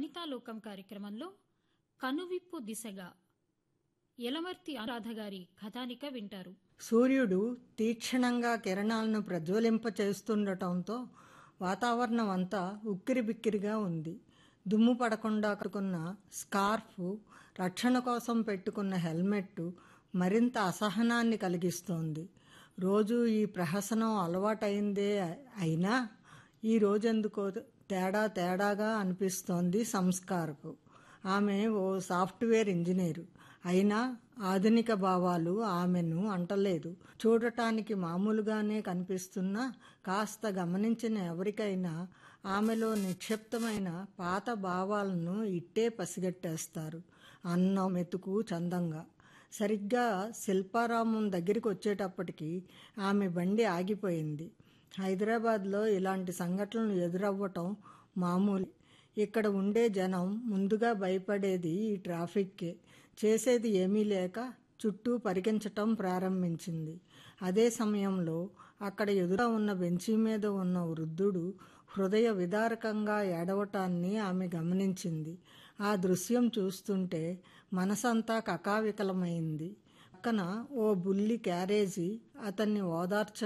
వనితాలోకం కార్యక్రమంలో కనువిప్పు దిశగా యలమర్తి అనురాధ గారి కథానిక వింటారు సూర్యుడు తీక్షణంగా కిరణాలను ప్రజ్వలింపచేస్తుండటంతో వాతావరణం అంతా ఉక్కిరిబిక్కిరిగా ఉంది దుమ్ము పడకుండా కట్టుకున్న స్కార్ఫ్ రక్షణ కోసం పెట్టుకున్న హెల్మెట్ మరింత అసహనాన్ని కలిగిస్తోంది రోజు ఈ ప్రహసనం అలవాటైందే అయినా ఈ రోజెందుకో తేడా తేడాగా అనిపిస్తోంది సంస్కారకు ఆమె ఓ సాఫ్ట్వేర్ ఇంజనీరు అయినా ఆధునిక భావాలు ఆమెను అంటలేదు చూడటానికి మామూలుగానే కనిపిస్తున్నా కాస్త గమనించిన ఎవరికైనా ఆమెలో నిక్షిప్తమైన పాత భావాలను ఇట్టే పసిగట్టేస్తారు అన్నం మెతుకు చందంగా సరిగ్గా శిల్పారామం దగ్గరికి వచ్చేటప్పటికి ఆమె బండి ఆగిపోయింది హైదరాబాద్లో ఇలాంటి సంఘటనలు ఎదురవ్వటం మామూలు ఇక్కడ ఉండే జనం ముందుగా భయపడేది ఈ ట్రాఫిక్కే చేసేది ఏమీ లేక చుట్టూ పరికించటం ప్రారంభించింది అదే సమయంలో అక్కడ ఎదుట ఉన్న బెంచీ మీద ఉన్న వృద్ధుడు హృదయ విదారకంగా ఏడవటాన్ని ఆమె గమనించింది ఆ దృశ్యం చూస్తుంటే మనసంతా కకావికలమైంది పక్కన ఓ బుల్లి క్యారేజీ అతన్ని ఓదార్చ